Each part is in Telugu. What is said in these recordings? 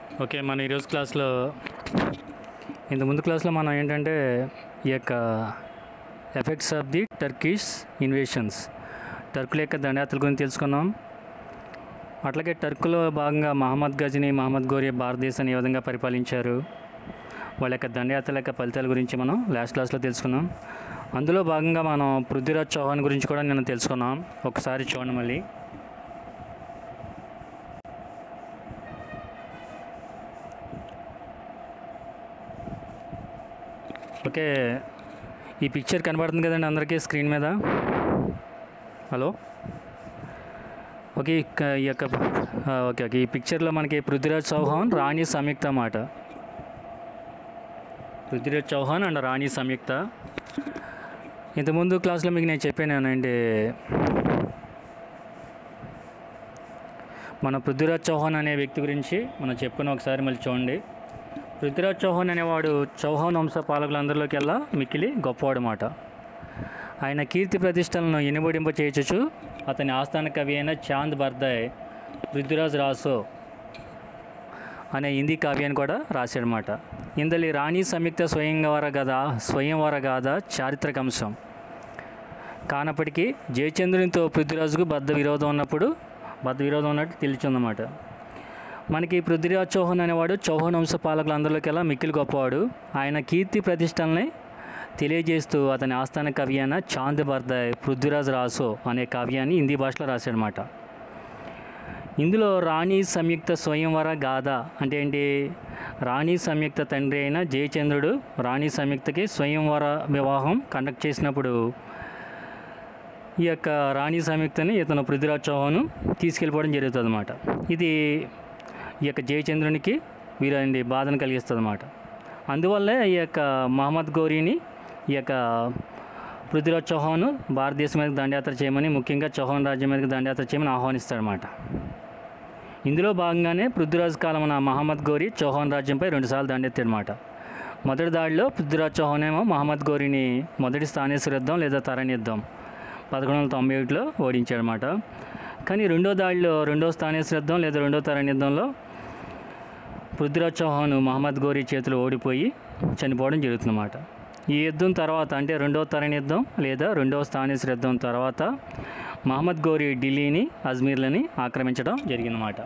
ఓకే మన ఈరోజు క్లాస్లో ఇంత ముందు క్లాస్లో మనం ఏంటంటే ఈ యొక్క effects of the Turkish invasions టర్కుల యొక్క దండయాత్రల గురించి తెలుసుకున్నాం అట్లాగే టర్కులో భాగంగా మహమ్మద్ గజని మహమ్మద్ గోరియా భారతదేశాన్ని ఏ విధంగా పరిపాలించారు వాళ్ళ యొక్క దండయాత్రల యొక్క ఫలితాల గురించి మనం లాస్ట్ క్లాస్లో తెలుసుకున్నాం అందులో భాగంగా మనం పృథ్వీరాజ్ చౌహాన్ గురించి కూడా నేను తెలుసుకున్నాం ఒకసారి చూడండి మళ్ళీ ఓకే ఈ పిక్చర్ కనబడుతుంది కదండి అందరికీ స్క్రీన్ మీద హలో ఓకే ఇక- ఈ యొక్క ఆ, ఓకే ఓకే ఈ పిక్చర్లో మనకి పృథ్వీరాజ్ చౌహాన్ రాణి సంయుక్త మాట పృథ్వీరాజ్ చౌహాన్ అండ్ రాణి సంయుక్త ఇంతకుముందు క్లాస్లో మీకు నేను చెప్పానండి మన పృథ్వీరాజ్ చౌహాన్ అనే వ్యక్తి గురించి మనం చెప్పుకుని ఒకసారి మళ్ళీ చూడండి పృథ్వీరాజ్ చౌహాన్ అనేవాడు చౌహాన్ వంశ పాలకులందరిలోకెల్లా మిక్కిలి గొప్పవాడు మాట ఆయన కీర్తి ప్రతిష్టలను ఎనుబడింప చేయొచ్చు అతని ఆస్థాన కవి అయిన చాంద్ బర్దాయ్ పృథ్వీరాజ్ రాసో అనే హిందీ కావ్యాన్ని కూడా రాశాడనమాట ఇందులో ఈ రాణి సంయుక్త స్వయంవర గద స్వయంవర గాథ చారిత్రక అంశం కానప్పటికీ జయచంద్రునితో పృథ్వీరాజుకు బద్ద విరోధం ఉన్నప్పుడు బద్ద విరోధం ఉన్నట్టు తెలిసిందన్నమాట మనకి పృథ్వీరాజ్ చౌహాన్ అనేవాడు చౌహాన్ వంశ పాలకులందరిలోకెల్లా మిక్కిలి గొప్పవాడు ఆయన కీర్తి ప్రతిష్టల్ని తెలియజేస్తూ అతని ఆస్థాన కవి అయిన చాంద్ బర్దాయ్ పృథ్వీరాజ్ రాసో అనే కావ్యాన్ని హిందీ భాషలో రాశాడనమాట ఇందులో రాణి సంయుక్త స్వయంవర గాథ అంటే ఏంటి రాణి సంయుక్త తండ్రి అయిన జయచంద్రుడు రాణి సంయుక్తకి స్వయంవర వివాహం కండక్ట్ చేసినప్పుడు ఈ యొక్క రాణి సంయుక్తని ఇతను పృథ్వీరాజ్ చౌహాన్ తీసుకెళ్ళిపోవడం జరుగుతుంది అనమాట ఇది ఈ యొక్క జయచంద్రునికి వీరండి బాధను కలిగిస్తుంది అనమాట అందువల్లే ఈ యొక్క మహమ్మద్ గౌరీని ఈ యొక్క పృథ్వీరాజ్ చౌహాన్ భారతదేశం మీదకి దండయాత్ర చేయమని ముఖ్యంగా చౌహాన్ రాజ్యం మీదకి దండయాత్ర చేయమని ఆహ్వానిస్తాడనమాట ఇందులో భాగంగానే పృథ్వీరాజ్ కాలమున మహమ్మద్ గౌరీ చౌహాన్ రాజ్యంపై రెండుసార్లు దండెత్తాడనమాట మొదటి దాడిలో పృథ్వీరాజ్ చౌహాన్ ఏమో మహమ్మద్ గౌరీని మొదటి స్థానేశ్వర యుద్ధం లేదా తరణి యుద్ధం పదకొండు వందల తొంభై ఒకటిలో ఓడించాడనమాట కానీ రెండో దాడిలో రెండో స్థానేశ్వర యుద్ధం లేదా రెండో తరణి యుద్ధంలో పృథ్వీరాజ్ చౌహాన్ మహమ్మద్ గౌరీ చేతిలో ఓడిపోయి చనిపోవడం జరుగుతుందన్నమాట ఈ యుద్ధం తర్వాత అంటే రెండవ తరణి యుద్ధం లేదా రెండవ స్థానేశ్వర యుద్ధం తర్వాత మహమ్మద్ గౌరీ ఢిల్లీని అజ్మీర్లని ఆక్రమించడం జరిగిందన్నమాట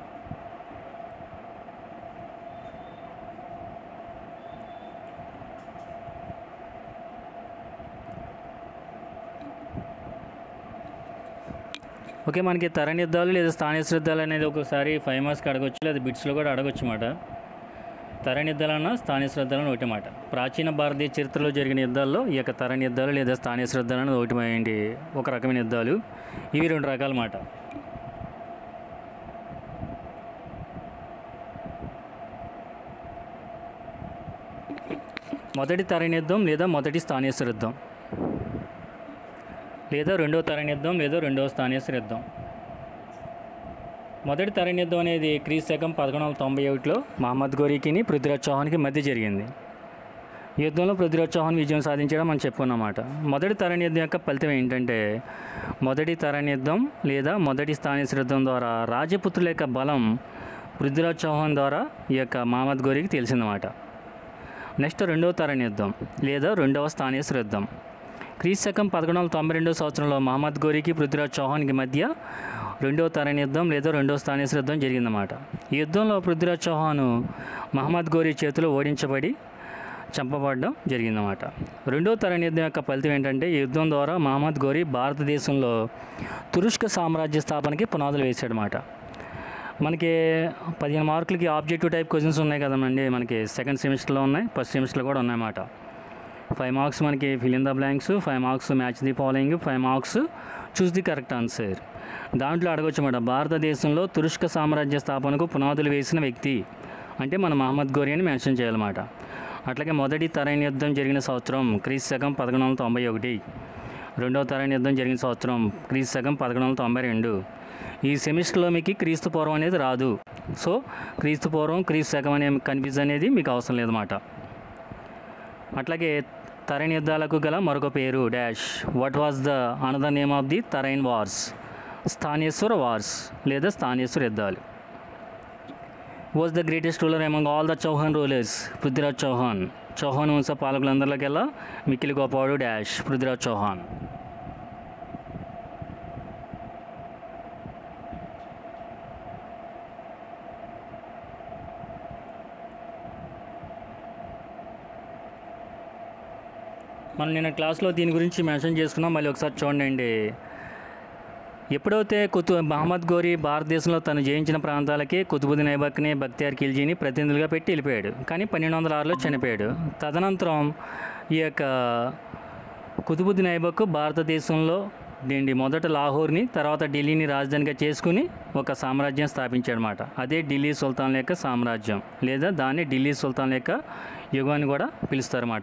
ఓకే మనకి తరణి యుద్ధాలు లేదా స్థానిక యుద్ధాలు అనేది ఒకసారి ఫైవ్ మార్క్స్కి అడగొచ్చు లేదా బిట్స్లో కూడా అడగొచ్చు అన్నమాట తరణి యుద్ధాలన్నా స్థానిక యుద్ధాలను ఒకటి మాట ప్రాచీన భారతీయ చరిత్రలో జరిగిన యుద్ధాల్లో ఈ యొక్క తరణి యుద్ధాలు లేదా స్థానిక యుద్ధాలు అనేది ఒకటి ఏంటి ఒక రకమైన యుద్ధాలు ఇవి రెండు రకాల మాట మొదటి తరణి యుద్ధం లేదా మొదటి స్థానేశ్వర యుద్ధం లేదా రెండవ తరణి యుద్ధం లేదా రెండవ స్థానేశ్వర యుద్ధం మొదటి తరణి యుద్ధం అనేది క్రీస్తు శకం పదకొండు వందల తొంభై ఒకటిలో మహమ్మద్ గోరీకిని పృథ్వీరాజ్ చౌహాన్కి మధ్య జరిగింది ఈ యుద్ధంలో పృథ్వీరాజ్ చౌహాన్ విజయం సాధించడం మనం చెప్పుకున్నమాట మొదటి తరణి యుద్ధం యొక్క ఫలితం ఏంటంటే మొదటి తరణి యుద్ధం లేదా మొదటి స్థానేశ్వర యుద్ధం ద్వారా రాజపుత్రుల యొక్క బలం పృథ్వీరాజ్ చౌహాన్ ద్వారా ఈ యొక్క మహమ్మద్ గోరీకి తెలిసిందన్నమాట నెక్స్ట్ రెండవ తరణి యుద్ధం లేదా రెండవ స్థానేశ్వర యుద్ధం క్రీస్తు శకం పదకొండు వందల తొంభై రెండవ సంవత్సరంలో మహమ్మద్ గోరీకి పృథ్వీరాజ్ చౌహాన్కి మధ్య రెండవ తరణి యుద్ధం లేదా రెండవ స్థానేశ్వర యుద్ధం జరిగిందన్నమాట ఈ యుద్ధంలో పృథ్వీరాజ్ చౌహాన్ మహమ్మద్ గోరీ చేతిలో ఓడించబడి చంపబడడం జరిగిందన్నమాట రెండో తరణి యుద్ధం యొక్క ఫలితం ఏంటంటే ఈ యుద్ధం ద్వారా మహమ్మద్ గోరీ భారతదేశంలో తురుష్క సామ్రాజ్య స్థాపనకి పునాదులు వేసాడనమాట మనకి పదిహేను మార్కులకి ఆబ్జెక్టివ్ టైప్ క్వశ్చన్స్ ఉన్నాయి కదండి మనకి సెకండ్ సెమిస్టర్లో ఉన్నాయి ఫస్ట్ సెమిస్టర్లో కూడా ఉన్నాయన్నమాట ఫైవ్ మార్క్స్ మనకి fill in the blanks five marks match the following five marks choose the correct answer దాంట్లో అడగొచ్చు అన్నమాట భారతదేశంలో తురుష్క సామ్రాజ్య స్థాపనకు పునాదులు వేసిన వ్యక్తి అంటే మన మహమ్మద్ గోరి అని మెన్షన్ చేయాలన్నమాట అట్లాగే మొదటి తరైన యుద్ధం జరిగిన సంవత్సరం క్రీస్తు శకం పదకొండు వందల తొంభై ఒకటి రెండవ తరైన యుద్ధం జరిగిన సంవత్సరం క్రీస్తు శకం పదకొండు వందల తొంభై రెండు ఈ సెమిస్టర్లో మీకు క్రీస్తు పూర్వం అనేది రాదు సో క్రీస్తు పూర్వం క్రీస్తు శకం అనే కన్ఫ్యూజ్ అనేది మీకు అవసరం లేదన్నమాట అట్లాగే తరైన్ యుద్ధాలకు గల మరొక పేరు dash what was the another name of the Tarain wars Sthaneshwar wars లేదా స్థానేశ్వర యుద్ధాలు was the greatest ruler among all the Chauhan rulers Prithviraj Chauhan Chauhan వంశ పాలకులందరిలోకెల్లా మిక్కిలి గొప్పవాడు డాష్ పృథ్వీరాజ్ చౌహాన్ మనం నిన్న క్లాస్లో దీని గురించి మెన్షన్ చేసుకున్నాం మళ్ళీ ఒకసారి చూడండి ఎప్పుడైతే కుతు మహమ్మద్ గోరీ భారతదేశంలో తను జయించిన ప్రాంతాలకి కుతుబుద్దీన్ ఐబక్ని బక్తియార్ ఖిల్జీని ప్రతినిధులుగా పెట్టి వెళ్ళిపోయాడు కానీ పన్నెండు వందల ఆరులో చనిపోయాడు తదనంతరం ఈ యొక్క కుతుబుద్దీన్ ఐబక్ భారతదేశంలో దీన్ని మొదట లాహోర్ని తర్వాత ఢిల్లీని రాజధానిగా చేసుకుని ఒక సామ్రాజ్యం స్థాపించాడనమాట అదే ఢిల్లీ సుల్తాన్ యొక్క సామ్రాజ్యం లేదా దాన్ని ఢిల్లీ సుల్తాన్ యొక్క యుగాన్ని కూడా పిలుస్తారన్నమాట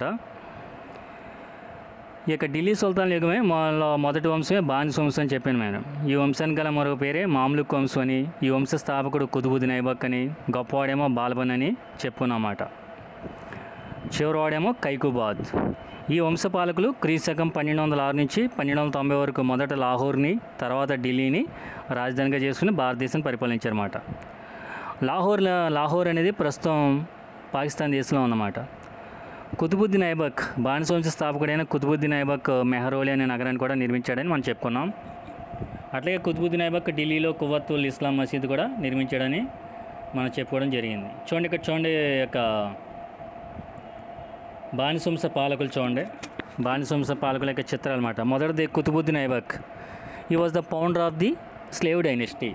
ఈ యొక్క ఢిల్లీ సుల్తాన్ యుగమే మొదలో మొదటి వంశమే బానిస వంశం అని చెప్పాను నేను ఈ వంశానికి గల మరొక పేరే మామ్లుక్ వంశం అని ఈ వంశ స్థాపకుడు కుతుబుద్దీన్ ఐబక్ అని గొప్పవాడేమో బాల్బన్ అని చెప్పుకున్నమాట చివరివాడేమో కైకుబాద్ ఈ వంశపాలకులు క్రీశకం పన్నెండు వందల ఆరు నుంచి పన్నెండు వందల తొంభై వరకు మొదట లాహోర్ని తర్వాత ఢిల్లీని రాజధానిగా చేసుకుని భారతదేశాన్ని పరిపాలించారన్నమాట లాహోర్ లాహోర్ అనేది ప్రస్తుతం పాకిస్తాన్ దేశంలో ఉన్నమాట కుతుబుద్దీన్ ఐబక్ బానిస వంశ స్థాపకుడైన కుతుబుద్దీన్ ఐబక్ మెహరోలి అనే నగరాన్ని కూడా నిర్మించాడని మనం చెప్పుకున్నాం అట్లాగే కుతుబుద్దీన్ ఐబక్ ఢిల్లీలో కువత్తుల్ ఇస్లాం మసీద్ కూడా నిర్మించాడని మనం చెప్పుకోవడం జరిగింది చూడండి ఇక్కడ చూడండి ఈ యొక్క బానిసంస పాలకులు చూడండి బానిసంస పాలకుల యొక్క చిత్రాలు అనమాట మొదటిది Qutbuddin Aibak he was the founder of the slave dynasty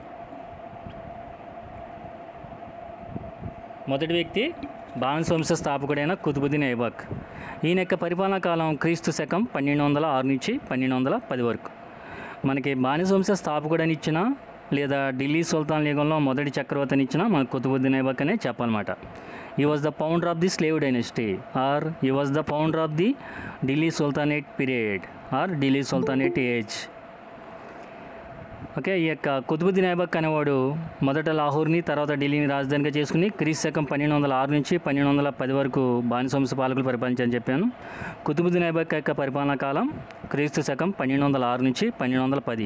మొదటి వ్యక్తి బానిసంస స్థాపకుడైన కుతుబుద్దీన్ ఐబక్ ఈయన యొక్క పరిపాలనా కాలం క్రీస్తు శకం పన్నెండు వందల ఆరు నుంచి పన్నెండు వందల పది వరకు మనకి బానిసంస స్థాపకుడని ఇచ్చిన లేదా ఢిల్లీ సుల్తాన్ యుగంలో మొదటి చక్రవర్తిని ఇచ్చిన మన కుతుబుద్దీన్ ఐబక్ అనే చెప్పాలన్నమాట he was the founder of the slave dynasty or he was the founder of the Delhi Sultanate period or Delhi Sultanate age okay ఈ యొక్క కుతుబుద్దీన్ ఐబక్ అనేవాడు మొదట లాహోర్ని తర్వాత ఢిల్లీని రాజధానిగా చేసుకుని క్రీస్తు శకం పన్నెండు వందల ఆరు నుంచి పన్నెండు వందల పది వరకు బానిసంశ పాలకులు పరిపాలించారని చెప్పాను కుతుబుద్దీన్ ఐబక్ యొక్క పరిపాలనా కాలం క్రీస్తు శకం పన్నెండు వందల ఆరు నుంచి పన్నెండు వందల పది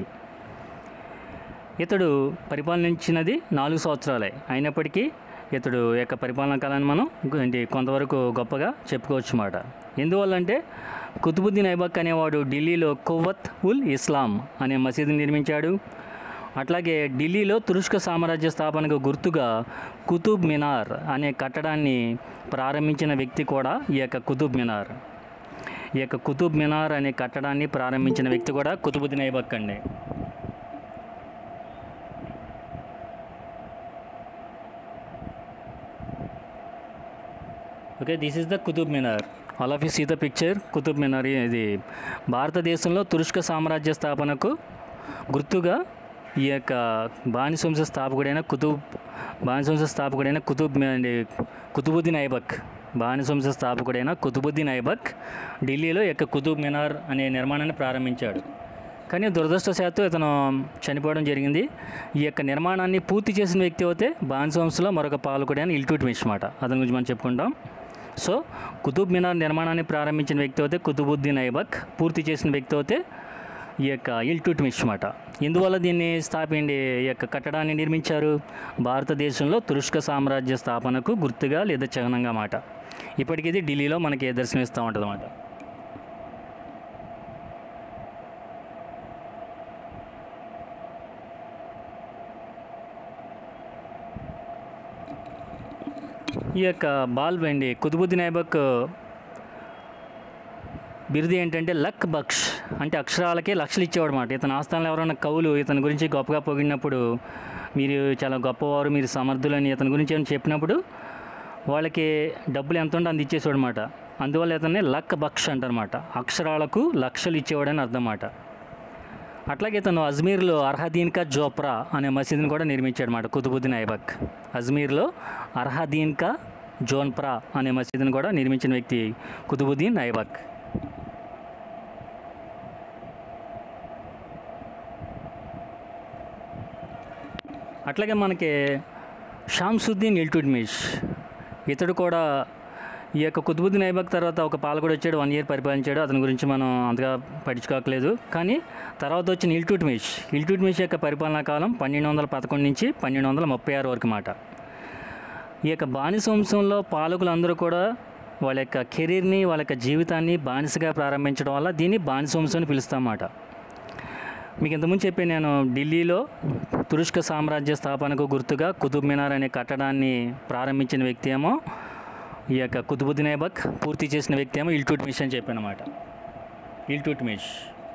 ఇతడు పరిపాలించినది నాలుగు సంవత్సరాలే అయినప్పటికీ ఇతడు యొక్క పరిపాలనా కాలాన్ని మనం ఏంటి కొంతవరకు గొప్పగా చెప్పుకోవచ్చు మాట ఎందువల్లంటే కుతుబుద్దీన్ ఐబక్ అనేవాడు ఢిల్లీలో కువత్ ఉల్ ఇస్లాం అనే మసీదుని నిర్మించాడు అట్లాగే ఢిల్లీలో తురుష్క సామ్రాజ్య స్థాపనకు గుర్తుగా కుతుబ్ మినార్ అనే కట్టడాన్ని ప్రారంభించిన వ్యక్తి కూడా ఈ యొక్క కుతుబ్ మినార్ ఈ యొక్క కుతుబ్ మినార్ అనే కట్టడాన్ని ప్రారంభించిన వ్యక్తి కూడా కుతుబుద్దీన్ ఐబక్ అండి okay this is the Qutub Minar all of you see the picture Qutub Minar ఇది భారతదేశంలో తురుష్క సామ్రాజ్య స్థాపనకు గుర్తుగా ఈ యొక్క బానిసంశ స్థాపకుడైన కుతుబ్ బానిసంశ స్థాపకుడైన కుతుబ్ అండి కుతుబుద్దీన్ ఐబక్ బానిసంశ స్థాపకుడైన కుతుబుద్దీన్ ఐబక్ ఢిల్లీలో ఈ యొక్క కుతుబ్ మినార్ అనే నిర్మాణాన్ని ప్రారంభించాడు కానీ దురదృష్టవశాత్తు ఇతను చనిపోవడం జరిగింది ఈ యొక్క నిర్మాణాన్ని పూర్తి చేసిన వ్యక్తి అయితే బానిసంశలో మరొక పాలకుడైన ఇల్టుట్మిష్ మాట అతని గురించి మనం చెప్పుకుంటాం సో కుతుబ్ మినార్ నిర్మాణాన్ని ప్రారంభించిన వ్యక్తి అయితే కుతుబుద్దీన్ ఐబక్ పూర్తి చేసిన వ్యక్తి అయితే ఈ యొక్క ఇల్టుట్మిష్ మాట ఇందువల్ల దీన్ని స్థాపిండి ఈ యొక్క కట్టడాన్ని నిర్మించారు భారతదేశంలో తురుష్క సామ్రాజ్య స్థాపనకు గుర్తుగా లేదా చిహ్నంగా మాట ఇప్పటికీ ఇది ఢిల్లీలో మనకి దర్శనమిస్తూ ఉంటుంది అన్నమాట ఈ యొక్క బాల్ అండి కుతుబుద్దీన్ ఐబక్ బిరుదు ఏంటంటే లక్ బక్ష్ అంటే అక్షరాలకే లక్షలు ఇచ్చేవాడు అనమాట ఇతని ఆస్థానంలో ఎవరైనా కవులు ఇతని గురించి గొప్పగా పొగిడినప్పుడు మీరు చాలా గొప్పవారు మీరు సమర్థులని ఇతని గురించి ఏమైనా చెప్పినప్పుడు వాళ్ళకి డబ్బులు ఎంత ఉంటే అంత ఇచ్చేసాడు అనమాట అందువల్ల ఇతన్ని లక్ బక్ష్ అంటారన్నమాట అక్షరాలకు లక్షలు ఇచ్చేవాడని అర్థం అన్నమాట అట్లాగే తను అజ్మీర్లో అర్హదీన్ కా జోప్రా అనే మసీదుని కూడా నిర్మించాడు అనమాట కుతుబుద్దీన్ ఐబక్ అజ్మీర్లో అర్హదీన్ కా జోన్ప్రా అనే మసీదుని కూడా నిర్మించిన వ్యక్తి కుతుబుద్దీన్ ఐబక్ అట్లాగే మనకి షాంసుద్దీన్ ఇల్టుడ్మిష్ ఇతడు కూడా ఈ యొక్క కుతుబుద్దీన్ ఐబక్ తర్వాత ఒక పాలకుడు వచ్చాడు వన్ ఇయర్ పరిపాలించాడు అతని గురించి మనం అంతగా పట్టించుకోకలేదు కానీ తర్వాత వచ్చిన ఇల్టుట్మిష్ ఇల్టుట్మిష్ యొక్క పరిపాలనా కాలం పన్నెండు వందల పదకొండు నుంచి పన్నెండు వందల ముప్పై ఆరు వరకు మాట ఈ యొక్క బానిస వంశంలో పాలకులందరూ కూడా వాళ్ళ యొక్క కెరీర్ని వాళ్ళ యొక్క జీవితాన్ని బానిసగా ప్రారంభించడం వల్ల దీన్ని బానిస వంశం అని పిలుస్తామన్నమాట మీకు ఇంతకుముందు చెప్పాను నేను ఢిల్లీలో తురుష్క సామ్రాజ్య స్థాపనకు గుర్తుగా కుతుబ్ మినార్ అనే కట్టడాన్ని ప్రారంభించిన వ్యక్తి ఏమో ఈ యొక్క కుతుబుద్దీన్ ఐబక్ పూర్తి చేసిన వ్యక్తి ఏమో ఇల్టుట్మిష్ అని చెప్పాను అనమాట ఇల్టుట్మిష్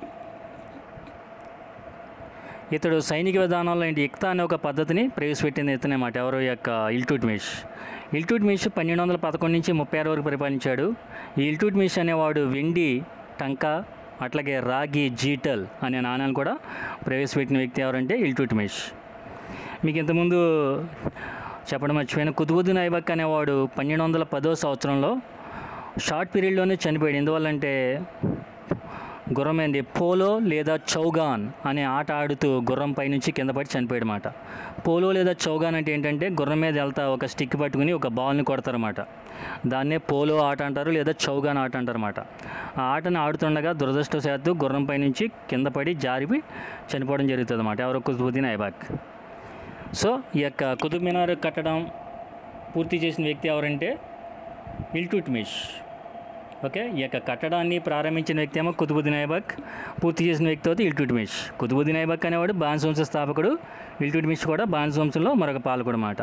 ఇతడు సైనిక విధానంలో ఏంటి ఇక్తా అనే ఒక పద్ధతిని ప్రవేశపెట్టింది ఇతనమాట ఎవరు ఈ యొక్క ఇల్టుట్మిష్ ఇల్టుట్మిష్ పన్నెండు వందల పదకొండు నుంచి ముప్పై ఆరు వరకు పరిపాలించాడు ఈ ఇల్టుట్మిష్ అనేవాడు వెండి టంకా అట్లాగే రాగి జీటల్ అనే నాణ్యాలు కూడా ప్రవేశపెట్టిన వ్యక్తి ఎవరంటే ఇల్టుట్మిష్ మీకు ఇంతకుముందు చెప్పడం మర్చిపోయిన కుతుబుద్దీన్ ఐబక్ అనేవాడు పన్నెండు వందల పదో సంవత్సరంలో షార్ట్ పీరియడ్లోనే చనిపోయాడు ఎందువల్లంటే గుర్రం ఏంది పోలో లేదా చౌగాన్ అనే ఆట ఆడుతూ గుర్రం పైనుంచి కింద పడి చనిపోయాడు అనమాట పోలో లేదా చౌగాన్ అంటే ఏంటంటే గుర్రం మీద వెళ్తా ఒక స్టిక్ పట్టుకుని ఒక బాల్ని కొడతారన్నమాట దాన్నే పోలో ఆట అంటారు లేదా చౌగాన్ ఆట అంటారన్నమాట ఆ ఆటను ఆడుతుండగా దురదృష్టవశాత్తు గుర్రం పైనుంచి కింద పడి జారిపి చనిపోవడం జరుగుతుంది అన్నమాట ఎవరో కుతుబుద్దీన్ ఐబాక్ సో ఈ యొక్క కుతుబ్ మినార్ కట్టడం పూర్తి చేసిన వ్యక్తి ఎవరంటే ఇల్టుట్మిష్ ఓకే ఈ యొక్క కట్టడాన్ని ప్రారంభించిన వ్యక్తి ఏమో కుతుబుద్దీన్ ఐబక్ పూర్తి చేసిన వ్యక్తి అయితే ఇల్టుట్మిష్ కుతుబుద్దీన్ ఐబక్ అనేవాడు బాన్స్ వంశ స్థాపకుడు ఇల్టుట్మిష్ కూడా బాన్స్ వంశంలో మరొక పాలకుడు అన్నమాట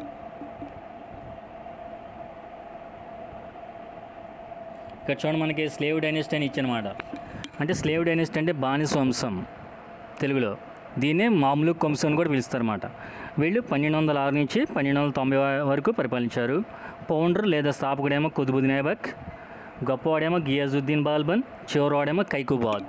ఇక్కడ చూడండి మనకి స్లేవ్ డైనెస్టీ అని ఇచ్చనమాట అంటే స్లేవ్ డైనెస్టీ అంటే బానిస వంశం తెలుగులో దీన్నే మామూలు వంశం అని కూడా పిలుస్తారన్నమాట వీళ్ళు పన్నెండు వందల ఆరు నుంచి పన్నెండు వందల తొంభై వరకు పరిపాలించారు పౌండర్ లేదా స్థాపకుడేమో కుతుబుద్దీన్ ఐబక్ గొప్పవాడేమో గియాజుద్దీన్ బాల్బన్ చివరివాడేమో కైకుబాద్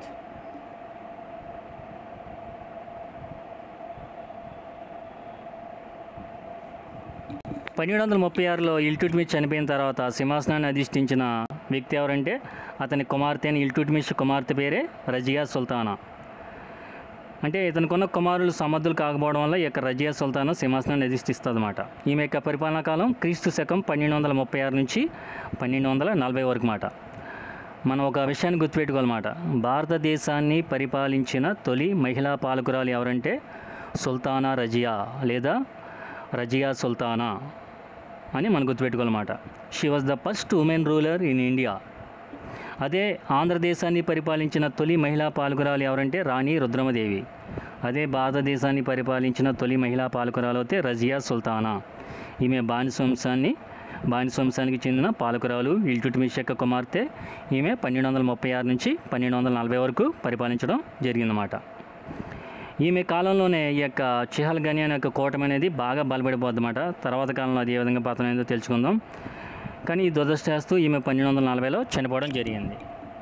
పన్నెండు వందల ముప్పై ఆరులో ఇల్టుట్మిష్ చనిపోయిన తర్వాత సింహాసనాన్ని అధిష్ఠించిన వ్యక్తి ఎవరంటే అతని కుమార్తె అని ఇల్టుట్మిష్ కుమార్తె పేరే రజియా సుల్తానా అంటే ఇతనికున్న కుమారులు సమర్థులు కాకపోవడం వల్ల ఈ యొక్క రజియా సుల్తాను సింహాసనాన్ని అధిష్ఠిస్తుంది అనమాట ఈమె యొక్క పరిపాలనా కాలం క్రీస్తు శకం పన్నెండు వందల ముప్పై ఆరు నుంచి పన్నెండు వందల నలభై వరకు మాట మనం ఒక విషయాన్ని గుర్తుపెట్టుకోవాలన్నమాట భారతదేశాన్ని పరిపాలించిన తొలి మహిళా పాలకురాలు ఎవరంటే సుల్తానా రజియా లేదా రజియా సుల్తానా అని మనం గుర్తుపెట్టుకోవాలన్నమాట she was the first woman ruler in India అదే ఆంధ్రదేశాన్ని పరిపాలించిన తొలి మహిళా పాలకురాలు ఎవరంటే రాణి రుద్రమదేవి అదే భారతదేశాన్ని పరిపాలించిన తొలి మహిళా పాలకురాలు అయితే రజియా సుల్తానా ఈమె బానిస వంశాన్ని బానిస వంశానికి చెందిన పాలకురాలు ఇల్టుట్మిష్ యొక్క కుమార్తె ఈమె పన్నెండు వందల ముప్పై ఆరు నుంచి పన్నెండు వందల నలభై వరకు పరిపాలించడం జరిగిందన్నమాట ఈమె కాలంలోనే ఈ యొక్క చిహల్గని అనే యొక్క కూటమి అనేది బాగా బలపడిపోద్దన్నమాట తర్వాత కాలంలో అది ఏ విధంగా పతనమైందో తెలుసుకుందాం కానీ ఈ దురదృష్టస్తూ ఈమె పన్నెండు వందల నలభైలో చనిపోవడం జరిగింది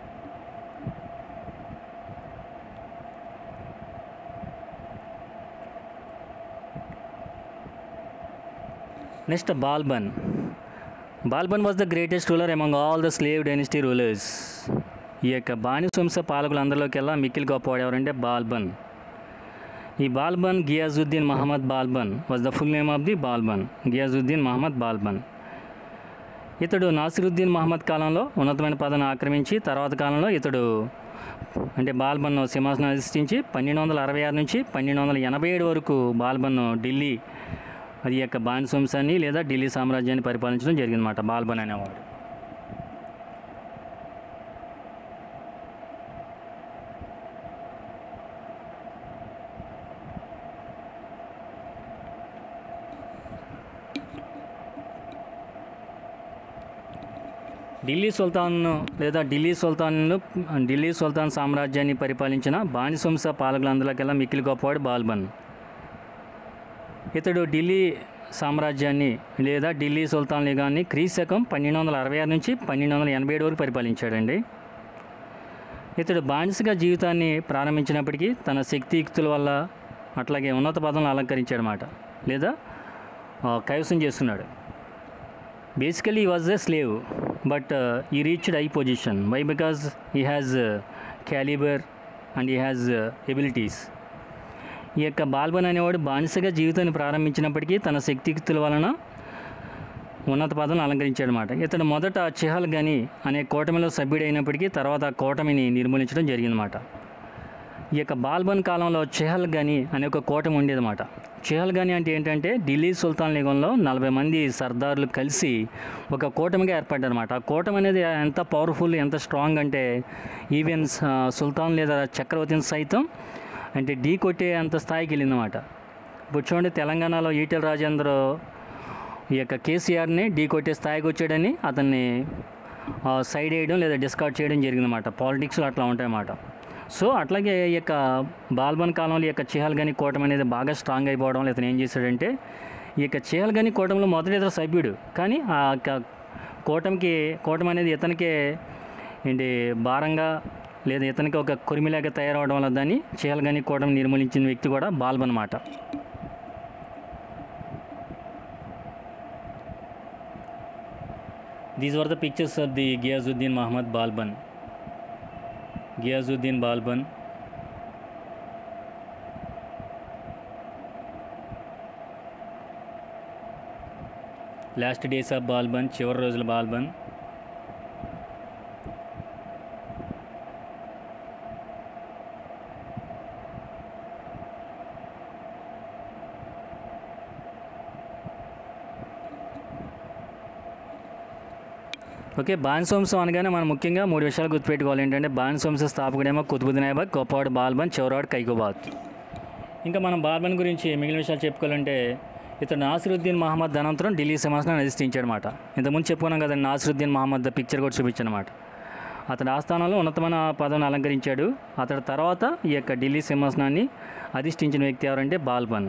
next Balban Balban was the greatest ruler among all the slave dynasty rulers ఈ యొక్క బానిస వంశ పాలకులందరిలోకెల్లా మిక్కిలి గొప్పవాడు ఎవరంటే బాల్బన్ ఈ Balban Ghiyasuddin Muhammad Balban was the full name of the Balban Ghiyasuddin Muhammad Balban ఇతడు నాసిరుద్దీన్ మహమ్మద్ కాలంలో ఉన్నతమైన పదవిని ఆక్రమించి తర్వాత కాలంలో ఇతడు అంటే బాల్బన్ను సింహాసనం అధిష్ఠించి పన్నెండు వందల అరవై ఆరు నుంచి పన్నెండు వందల ఎనభై ఏడు వరకు బాల్బన్ను ఢిల్లీ అది యొక్క బానిస వంశాన్ని లేదా ఢిల్లీ సామ్రాజ్యాన్ని పరిపాలించడం జరిగిందన్నమాట బాల్బన్ అనేవాడు ఢిల్లీ సుల్తాన్ను లేదా ఢిల్లీ సుల్తాన్ను ఢిల్లీ సుల్తాన్ సామ్రాజ్యాన్ని పరిపాలించిన బానిసంశ పాలకులందరికెల్లా మిక్కిలి గొప్పవాడు బాల్బన్ ఇతడు ఢిల్లీ సామ్రాజ్యాన్ని లేదా ఢిల్లీ సుల్తాన్ లీగాన్ని క్రీస్తు శకం పన్నెండు వందల అరవై ఆరు నుంచి పన్నెండు వందల ఎనభై ఏడు వరకు పరిపాలించాడండి ఇతడు బానిసగా జీవితాన్ని ప్రారంభించినప్పటికీ తన శక్తియుక్తుల వల్ల అట్లాగే ఉన్నత పదవులను అలంకరించాడనమాట లేదా ఆ, కైవసం చేస్తున్నాడు basically was a slave but he reached high position why because he has calibre and he has abilities ఈ యొక్క బాల్బన్ అనేవాడు బానిసగా జీవితాన్ని ప్రారంభించినప్పటికీ తన శక్తియుక్తుల వలన ఉన్నత పదవిని అలంకరించాడనమాట ఇతడు మొదట చిహల్ గని అనే కూటమిలో సభ్యుడైనప్పటికీ తర్వాత ఆ కూటమిని నిర్మూలించడం జరిగిందన్నమాట ఈ యొక్క బాల్బన్ కాలంలో చెహల్గని అనే ఒక కూటమి ఉండేదన్నమాట చెహల్గని అంటే ఏంటంటే ఢిల్లీ సుల్తాన్ యుగంలో నలభై మంది సర్దార్లు కలిసి ఒక కూటమిగా ఏర్పడ్డారన్నమాట ఆ కూటమి అనేది ఎంత పవర్ఫుల్ ఎంత స్ట్రాంగ్ అంటే ఈవెన్ స- సుల్తాన్ లేదా చక్రవర్తిని సైతం అంటే ఢీ కొట్టే అంత స్థాయికి వెళ్ళిందన్నమాట ఇప్పుడు చూడండి తెలంగాణలో ఈటెల రాజేంద్ర ఈ యొక్క కేసీఆర్ని ఢీ కొట్టే స్థాయికి వచ్చాడని అతన్ని ఆ, సైడ్ వేయడం లేదా డిస్కార్డ్ చేయడం జరిగిందన్నమాట పాలిటిక్స్లో అట్లా ఉంటాయన్నమాట సో అట్లాగే ఈ యొక్క బాల్బన్ కాలంలో ఈ యొక్క చిహల్గని కూటమి అనేది బాగా స్ట్రాంగ్ అయిపోవడం ఇతను ఏం చేశాడంటే ఈ యొక్క చిహల్గని కూటమిలో మొదటి ఇతర సభ్యుడు కానీ ఆ యొక్క కూటమికి కూటమి అనేది ఇతనికే ఏంటి భారంగా లేదా ఇతనికి ఒక కొరిమిలాగా తయారవడం వల్ల దాన్ని చిహల్గని కూటమి నిర్మూలించిన వ్యక్తి కూడా బాల్బన్ అన్నమాట These were the pictures of the Ghiazuddin Muhammad Balban. Ghiazuddin Balban. Last days of Balban చివరి రోజుల బాల్బన్ ఓకే బాన్సోంసం అనగానే మనం ముఖ్యంగా మూడు విషయాలు గుర్తుపెట్టుకోవాలి ఏంటంటే బాన్సోంస స్థాపకుడేమో కుతుబుద్దీన్ ఐబక్ గొప్పవాడు బాల్బన్ చివరాడు కైకోబాద్ ఇంకా మనం బాల్బన్ గురించి మిగిలిన విషయాలు చెప్పుకోవాలంటే ఇతడు నాసిరుద్దీన్ మహమ్మద్ అనంతరం ఢిల్లీ సింహాసనాన్ని అధిష్ఠించాడు అనమాట ఇంతకుముందు చెప్పుకున్నాం కదా నాసిరుద్దీన్ మహమ్మద్ పిక్చర్ కూడా చూపించాను అనమాట అతడు ఆస్థానంలో ఉన్నతమైన పదవిని అలంకరించాడు అతడి తర్వాత ఈ యొక్క ఢిల్లీ సింహాసనాన్ని అధిష్ఠించిన వ్యక్తి ఎవరంటే బాల్బన్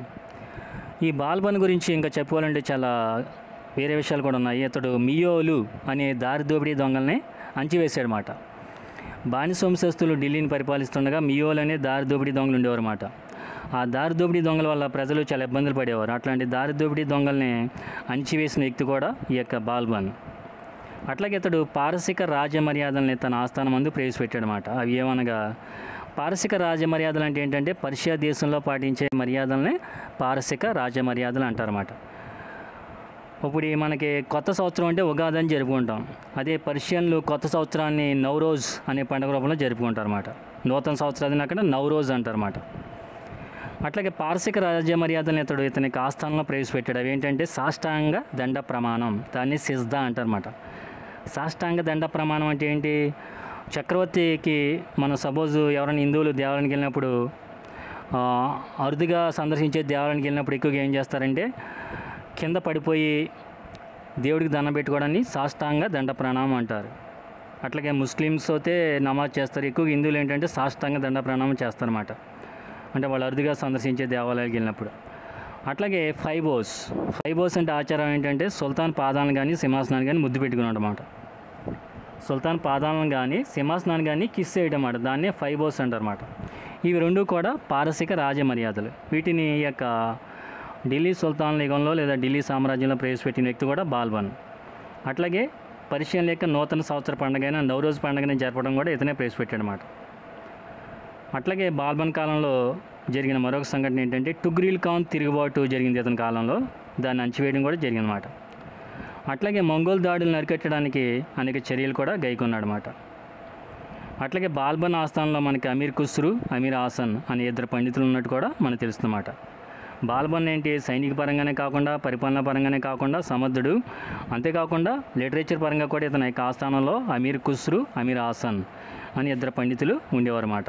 ఈ బాల్బన్ గురించి ఇంకా చెప్పుకోవాలంటే చాలా వేరే విషయాలు కూడా ఉన్నాయి అతడు మియోలు అనే దారి దోపిడీ దొంగల్ని అంచివేశాడనమాట బానిస వంశస్థులు ఢిల్లీని పరిపాలిస్తుండగా మియోలు అనే దారి దోపిడీ దొంగలు ఉండేవారు అన్నమాట ఆ దారి దోపిడీ దొంగల వల్ల ప్రజలు చాలా ఇబ్బందులు పడేవారు అట్లాంటి దారి దోపిడీ దొంగల్ని అణిచివేసిన వ్యక్తి కూడా ఈ యొక్క బాల్బన్ అట్లాగే ఇతడు పారసిక రాజ మర్యాదల్ని తన ఆస్థానం మందు ప్రవేశపెట్టాడనమాట అవి ఏమనగా పారసిక రాజ మర్యాదలు అంటే ఏంటంటే పర్షియా దేశంలో పాటించే మర్యాదల్ని పారసిక రాజ మర్యాదలు అంటారన్నమాట ఇప్పుడు ఈ మనకి కొత్త సంవత్సరం అంటే ఉగాది అని జరుపుకుంటాం అదే పర్షియన్లు కొత్త సంవత్సరాన్ని నవరోజ్ అనే పండుగ రూపంలో జరుపుకుంటారు అనమాట నూతన సంవత్సరాన్ని అక్కడ నవరోజ్ అంటారన్నమాట అట్లాగే పారసిక రాజ్య మర్యాదలను ఇతడు ఇతనికి ఆస్థానంలో ప్రవేశపెట్టాడు అవి ఏంటంటే సాష్టాంగ దండ ప్రమాణం దాన్ని సిజ్దా అంటారన్నమాట సాష్టాంగ దండ ప్రమాణం అంటే ఏంటి చక్రవర్తికి మనం సపోజ్ ఎవరైనా హిందువులు దేవాలయానికి వెళ్ళినప్పుడు ఆ, అరుదుగా సందర్శించే దేవాలయానికి వెళ్ళినప్పుడు ఎక్కువగా ఏం చేస్తారంటే కింద పడిపోయి దేవుడికి దండం పెట్టుకోవడాన్ని సాష్టాంగ దండ ప్రణామం అంటారు అట్లాగే ముస్లిమ్స్ అయితే నమాజ్ చేస్తారు ఎక్కువగా హిందువులు ఏంటంటే సాష్టాంగ దండ ప్రణామం చేస్తారన్నమాట అంటే వాళ్ళు అరుదుగా సందర్శించే దేవాలయాలకు వెళ్ళినప్పుడు అట్లాగే ఫైబోస్ ఫైబోస్ అంటే ఆచారం ఏంటంటే సుల్తాన్ పాదాలను కానీ సింహాసనాన్ని కానీ ముద్దు పెట్టుకున్నాడు అనమాట సుల్తాన్ పాదాలను కానీ సింహాసనాన్ని కానీ కిస్ చేయడం అన్నమాట దాన్నే ఫైబోస్ అంటారన్నమాట ఇవి రెండు కూడా పారసిక రాజ మర్యాదలు వీటిని ఈ యొక్క ఢిల్లీ సుల్తాన్ యుగంలో లేదా ఢిల్లీ సామ్రాజ్యంలో ప్రవేశపెట్టిన వ్యక్తి కూడా బాల్బన్ అట్లాగే పర్షియన్ యొక్క నూతన సంవత్సర పండుగైన నవరోజ్ పండుగని జరపడం కూడా ఇతనే ప్రవేశపెట్టాడనమాట అట్లాగే బాల్బన్ కాలంలో జరిగిన మరొక సంఘటన ఏంటంటే టుగ్రీల్ ఖాన్ తిరుగుబాటు జరిగింది ఇతని కాలంలో దాన్ని అంచివేయడం కూడా జరిగిందన్నమాట అట్లాగే మంగోల్ దాడులను అరికట్టడానికి అనేక చర్యలు కూడా గైకొన్నాడనమాట అట్లాగే బాల్బన్ ఆస్థానంలో మనకి అమీర్ ఖుస్రు అమీర్ హాసన్ అనే ఇద్దరు పండితులు ఉన్నట్టు కూడా మనకు తెలుస్తుందన్నమాట బాల్బన్ ఏంటి సైనిక పరంగానే కాకుండా పరిపాలన పరంగానే కాకుండా సమర్థుడు అంతేకాకుండా లిటరేచర్ పరంగా కూడా ఇతని యొక్క ఆస్థానంలో అమీర్ ఖుస్రు అమీర్ హాసన్ అని ఇద్దరు పండితులు ఉండేవారన్నమాట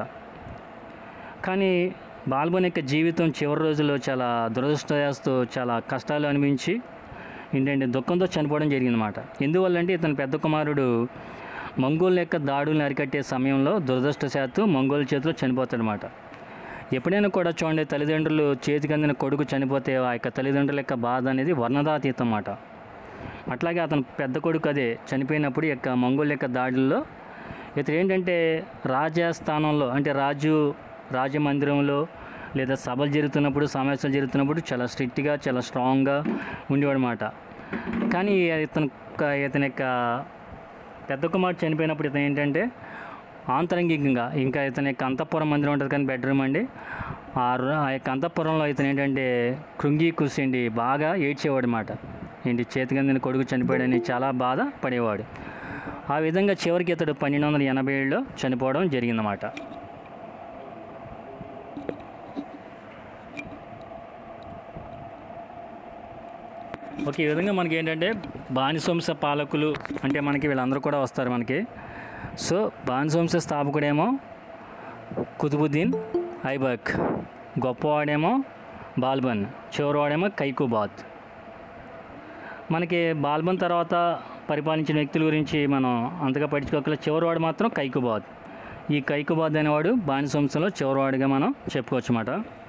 కానీ బాల్బన్ యొక్క జీవితం చివరి రోజుల్లో చాలా దురదృష్టయాస్తూ చాలా కష్టాలు అనిపించి ఏంటంటే దుఃఖంతో చనిపోవడం జరిగిందన్నమాట ఎందువల్లంటే ఇతని పెద్ద కుమారుడు మంగోల్ యొక్క దాడులను అరికట్టే సమయంలో దురదృష్టశాత్తు మంగోల్ చేతిలో చనిపోతాడనమాట ఎప్పుడైనా కూడా చూడండి తల్లిదండ్రులు చేతికి అందిన కొడుకు చనిపోతే ఆ యొక్క తల్లిదండ్రుల యొక్క బాధ అనేది వర్ణదాతీతం అన్నమాట అట్లాగే అతను పెద్ద కొడుకు అదే చనిపోయినప్పుడు ఈ యొక్క మంగోల్ యొక్క దాడుల్లో ఇతను ఏంటంటే రాజస్థానంలో అంటే రాజు రాజమందిరంలో లేదా సభలు జరుగుతున్నప్పుడు సమావేశాలు జరుగుతున్నప్పుడు చాలా స్ట్రిక్ట్గా చాలా స్ట్రాంగ్గా ఉండేవాడనమాట కానీ ఇతను ఇతని యొక్క పెద్ద కుమారుడు చనిపోయినప్పుడు ఇతను ఏంటంటే ఆంతరంగికంగా ఇంకా ఇతని యొక్క అంతఃపురం మందిరం ఉంటుంది కానీ బెడ్రూమ్ అండి ఆ ర- ఆ యొక్క అంతఃపురంలో ఇతను ఏంటంటే కృంగి కూర్చుండి బాగా ఏడ్చేవాడు అనమాట ఏంటి చేతికందిన కొడుకు చనిపోయాడని చాలా బాధ పడేవాడు ఆ విధంగా చివరికి ఇతడు పన్నెండు వందల ఎనభై ఏడులో చనిపోవడం జరిగిందన్నమాట ఓకే ఈ విధంగా మనకి ఏంటంటే బానిసంస పాలకులు అంటే మనకి వీళ్ళందరూ కూడా వస్తారు మనకి సో బానిసంస స్థాపకుడేమో కుతుబుద్దీన్ ఐబక్ గొప్పవాడేమో బాల్బన్ చివరివాడేమో కైకుబాద్ మనకి బాల్బన్ తర్వాత పరిపాలించిన వ్యక్తుల గురించి మనం అంతగా పట్టించుకోగల చివరివాడు మాత్రం కైకుబాద్ ఈ కైకుబాద్ అనేవాడు బానిసంసలో చివరివాడిగా మనం చెప్పుకోవచ్చు అన్నమాట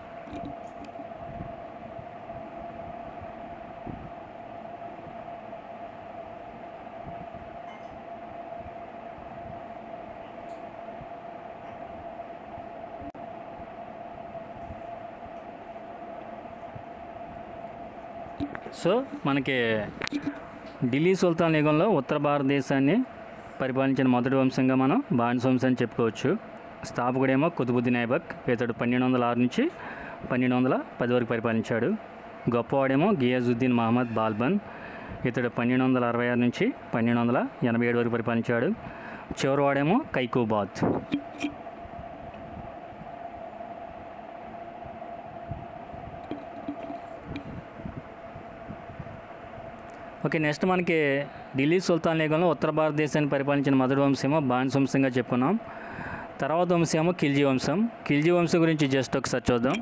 సో మనకి ఢిల్లీ సుల్తాన్ యుగంలో ఉత్తర భారతదేశాన్ని పరిపాలించిన మొదటి వంశంగా మనం బానిస వంశం అని చెప్పుకోవచ్చు స్థాపకుడేమో కుతుబుద్దీన్ ఐబక్ ఇతడు పన్నెండు వందల ఆరు నుంచి పన్నెండు వందల పది వరకు పరిపాలించాడు గొప్పవాడేమో గియాజుద్దీన్ మహమ్మద్ బాల్బన్ ఇతడు పన్నెండు వందల అరవై ఆరు నుంచి పన్నెండు వందల ఎనభై ఏడు వరకు పరిపాలించాడు చివరివాడేమో కైకోబాద్ ఓకే నెక్స్ట్ మనకి ఢిల్లీ సుల్తాన్ యుగంలో ఉత్తర భారతదేశాన్ని పరిపాలించిన మొదటి వంశమేమో బానిస వంశంగా చెప్పుకున్నాం తర్వాత వంశమేమో ఖిల్జీ వంశం ఖిల్జీ వంశం గురించి జస్ట్ ఒకసారి చూద్దాం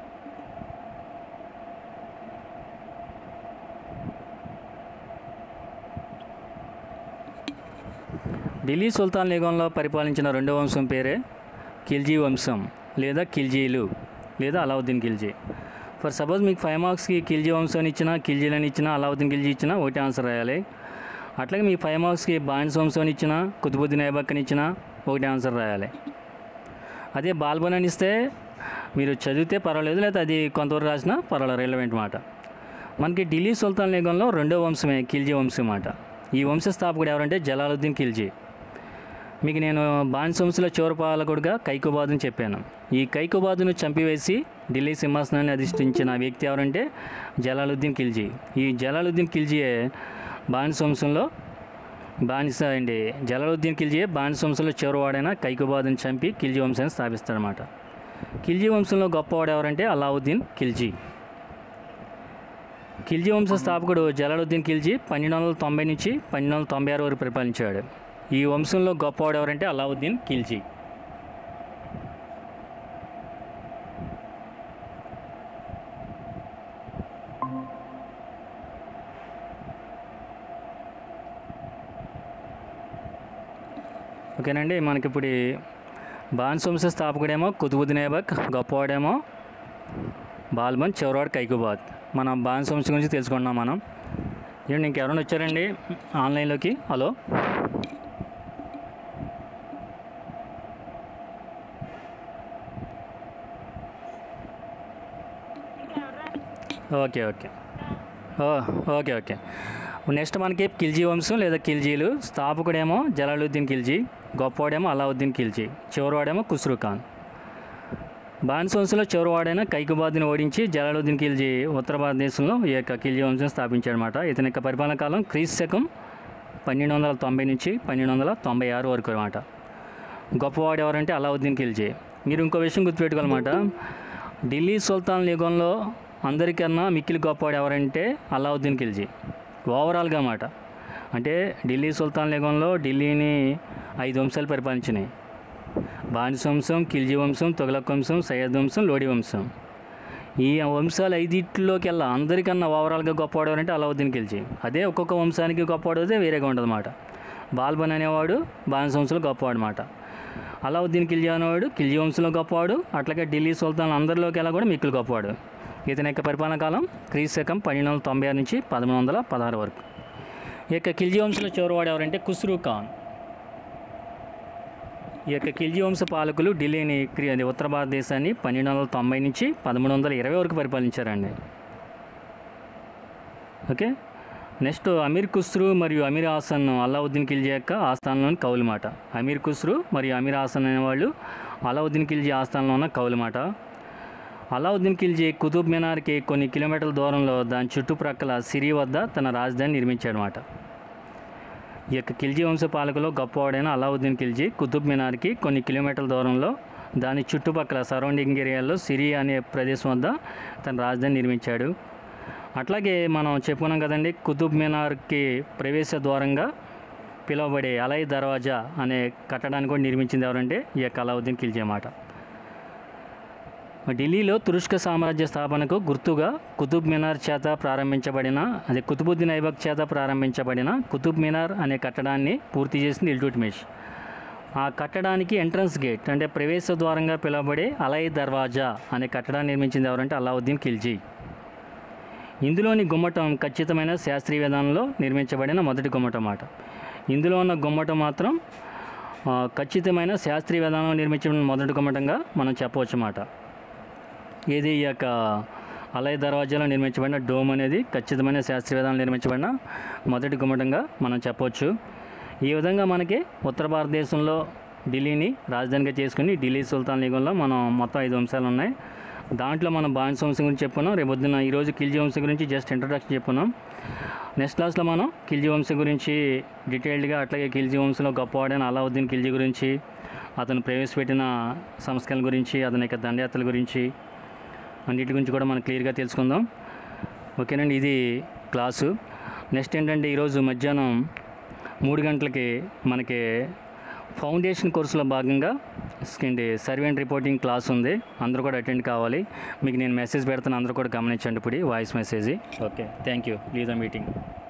ఢిల్లీ సుల్తాన్ యుగంలో పరిపాలించిన రెండో వంశం పేరే ఖిల్జీ వంశం లేదా ఖిల్జీలు లేదా అలావుద్దీన్ ఖిల్జీ ఫర్ సపోజ్ మీకు ఫైవ్ మార్క్స్కి ఖిల్జీ వంశాన్ని ఇచ్చినా ఖిల్జీలని ఇచ్చినా అలావుద్దీన్ ఖిల్జీ ఇచ్చినా ఒకటి ఆన్సర్ రాయాలి అట్లాగే మీ ఫైవ్ మార్క్స్కి బానిస వంశాన్ని ఇచ్చినా కుతుబుద్దీన్ ఐబక్ని ఇచ్చినా ఒకటి ఆన్సర్ రాయాలి అదే బాల్బన్ అని ఇస్తే మీరు చదివితే పర్వాలేదు లేదా అది కొంతవరకు రాసినా పర్వాలేదు రిలవెంట్ మాట మనకి ఢిల్లీ సుల్తాన్ యుగంలో రెండో వంశమే ఖిల్జీ వంశం మాట ఈ వంశ స్థాపకుడు ఎవరంటే జలాలుద్దీన్ ఖిల్జీ మీకు నేను బానిస వంశంలో చివరి పాలకుడుగా కైకోబాదుని చెప్పాను ఈ కైకోబాదును చంపివేసి ఢిల్లీ సింహాసనాన్ని అధిష్ఠించిన వ్యక్తి ఎవరంటే జలాలుద్దీన్ ఖిల్జీ ఈ జలాలుద్దీన్ ఖిల్జీయే బానిస వంశంలో బానిస అండి జలాలుద్దీన్ ఖిల్జీయే బానిస వంశంలో చివరివాడైన కైకోబాదుని చంపి ఖిల్జీ వంశాన్ని స్థాపిస్తాడనమాట ఖిల్జీ వంశంలో గొప్పవాడు ఎవరంటే అలావుద్దీన్ ఖిల్జీ ఖిల్జీ వంశ స్థాపకుడు జలాలుద్దీన్ ఖిల్జీ పన్నెండు వందల తొంభై నుంచి పన్నెండు వందల తొంభై ఆరు వరకు పరిపాలించాడు ఈ వంశంలో గొప్పవాడు ఎవరంటే అలావుద్దీన్ ఖిల్జీ ఓకేనండి మనకి ఇప్పుడు ఈ బానిస వంశ స్థాపకుడేమో కుతుబుద్దీన్ ఐబక్ గొప్పవాడేమో బాల్బన్ చివరివాడు కైకుబాద్ మనం బానిస వంశం గురించి తెలుసుకుంటున్నాం మనం ఏంటి ఇంకెవరైనా వచ్చారండి ఆన్లైన్లోకి hello okay okay oh okay okay next మనకి ఖిల్జీ వంశం లేదా ఖిల్జీలు స్థాపకుడేమో జలాలుద్దీన్ ఖిల్జీ గొప్పవాడేమో అలావుద్దీన్ ఖిల్జీ చివరివాడేమో ఖుస్రూ ఖాన్ బానిస వంశంలో చివరివాడైన కైకుబాద్ని ఓడించి జలాలుద్దీన్ ఖిల్జీ ఉత్తర భారతదేశంలో ఈ యొక్క ఖిల్జీ వంశం స్థాపించాడనమాట ఇతని యొక్క పరిపాలన కాలం క్రీస్తు శకం పన్నెండు వందల తొంభై నుంచి పన్నెండు వందల తొంభై ఆరు వరకు అనమాట గొప్పవాడు ఎవరంటే అలావుద్దీన్ ఖిల్జీ మీరు ఇంకో విషయం గుర్తుపెట్టుకోవాలన్నమాట ఢిల్లీ సుల్తాన్ యుగంలో అందరికన్నా మిక్కిలి గొప్పవాడు ఎవరంటే అలావుద్దీన్ ఖిల్జీ ఓవరాల్గా మాట అంటే ఢిల్లీ సుల్తాన్ యుగంలో ఢిల్లీని ఐదు వంశాలు పరిపాలించినాయి బానిస వంశం ఖిల్జీ వంశం తొగలక్ వంశం సయ్యద్ వంశం లోడి వంశం ఈ వంశాలు ఐదింటిలోకి వెళ్ళా అందరికన్నా ఓవరాల్గా గొప్పవాడు ఎవరంటే అలావుద్దీన్ ఖిల్జీ అదే ఒక్కొక్క వంశానికి గొప్పవాడు అయితే వేరేగా ఉంటుంది అన్నమాట బాల్బన్ అనేవాడు బానిస వంశంలో గొప్పవాడు మాట అలావుద్దీన్ ఖిల్జీ అనేవాడు ఖిల్జీ వంశంలో గొప్పవాడు అట్లాగే ఢిల్లీ సుల్తాన్ అందరిలోకి వెళ్ళా కూడా మిక్కులు గొప్పవాడు ఇతని యొక్క పరిపాలన కాలం క్రీస్తు శకం పన్నెండు వందల తొంభై ఆరు నుంచి పదమూడు వందల పదహారు వరకు ఈ యొక్క ఖిల్జీ వంశంలో చివరివాడు ఎవరంటే ఖుస్రూ ఖాన్ ఈ యొక్క ఖిల్జీ వంశ పాలకులు ఢిల్లీని క్రి- అది ఉత్తర భారతదేశాన్ని పన్నెండు వందల తొంభై నుంచి పదమూడు వందల ఇరవై వరకు పరిపాలించారండి ఓకే నెక్స్ట్ అమీర్ ఖుస్రు మరియు అమీర్ హాసన్ అలావుద్దీన్ ఖిల్జీ యొక్క ఆస్థానంలోని కౌలు మాట అమీర్ ఖుస్రు మరియు అమీర్ హాసన్ అనేవాళ్ళు అలావుద్దీన్ ఖిల్జీ ఆస్థానంలో ఉన్న కౌలు మాట అలావుద్దీన్ ఖిల్జీ కుతుబ్ మినార్కి కొన్ని కిలోమీటర్ల దూరంలో దాని చుట్టుప్రక్కల సిరి వద్ద తన రాజధాని నిర్మించాడనమాట ఈ యొక్క ఖిల్జీ వంశ పాలకులో గొప్పవాడైన అలావుద్దీన్ ఖిల్జీ కుతుబ్ మినార్కి కొన్ని కిలోమీటర్ల దూరంలో దాని చుట్టుపక్కల సరౌండింగ్ ఏరియాలో సిరి అనే ప్రదేశం వద్ద తన రాజధాని నిర్మించాడు అట్లాగే మనం చెప్పుకున్నాం కదండి కుతుబ్ మినార్కి ప్రవేశ ద్వారంగా పిలువబడే అలై దర్వాజా అనే కట్టడాన్ని కూడా నిర్మించింది ఎవరంటే ఈ యొక్క అలావుద్దీన్ ఖిల్జీ మాట ఢిల్లీలో తురుష్క సామ్రాజ్య స్థాపనకు గుర్తుగా కుతుబ్ మినార్ చేత ప్రారంభించబడిన అదే కుతుబుద్దీన్ ఐబక్ చేత ప్రారంభించబడిన కుతుబ్ మినార్ అనే కట్టడాన్ని పూర్తి చేసింది ఇల్టుట్మిష్ ఆ కట్టడానికి ఎంట్రన్స్ గేట్ అంటే ప్రవేశ ద్వారంగా పిలువబడే అలై దర్వాజా అనే కట్టడాన్ని నిర్మించింది ఎవరంటే అలావుద్దీన్ ఖిల్జీ ఇందులోని గుమ్మటం ఖచ్చితమైన శాస్త్రీయ విధానంలో నిర్మించబడిన మొదటి గుమ్మటం మాట ఇందులో ఉన్న గుమ్మటం మాత్రం ఆ, ఖచ్చితమైన శాస్త్రీయ విధానంలో నిర్మించబడిన మొదటి గుమ్మటంగా మనం చెప్పవచ్చు మాట ఏది ఈ యొక్క అలయ దర్వాజాలో నిర్మించబడిన డోమ్ అనేది ఖచ్చితమైన శాస్త్రీయ విధానం నిర్మించబడిన మొదటి గుమ్మటంగా మనం చెప్పవచ్చు ఈ విధంగా మనకి ఉత్తర భారతదేశంలో ఢిల్లీని రాజధానిగా చేసుకుని ఢిల్లీ సుల్తాన్ లీగంలో మనం మొత్తం ఐదు అంశాలు ఉన్నాయి దాంట్లో మనం బాన్స్ వంశం గురించి చెప్పుకున్నాం రేపు పొద్దున్న ఈరోజు కిల్జీ వంశం గురించి జస్ట్ ఇంట్రొడక్షన్ చెప్పుకున్నాం నెక్స్ట్ క్లాస్లో మనం కిల్జీ వంశం గురించి డీటెయిల్డ్గా అట్లాగే కిల్జీ వంశంలో గొప్పవాడైన అలావుద్దీన్ ఖిల్జీ గురించి అతను ప్రవేశపెట్టిన సంస్కరణల గురించి అతని యొక్క దండయాత్రల గురించి అన్నిటి గురించి కూడా మనం క్లియర్గా తెలుసుకుందాం ఓకేనండి ఇది క్లాసు నెక్స్ట్ ఏంటంటే ఈరోజు మధ్యాహ్నం మూడు గంటలకి మనకి ఫౌండేషన్ కోర్సులో భాగంగా ఏంటి సర్వే అండ్ రిపోర్టింగ్ క్లాస్ ఉంది అందరూ కూడా అటెండ్ కావాలి మీకు నేను మెసేజ్ పెడతాను అందరూ కూడా గమనించండి ఇప్పుడు voice message okay thank you leave the meeting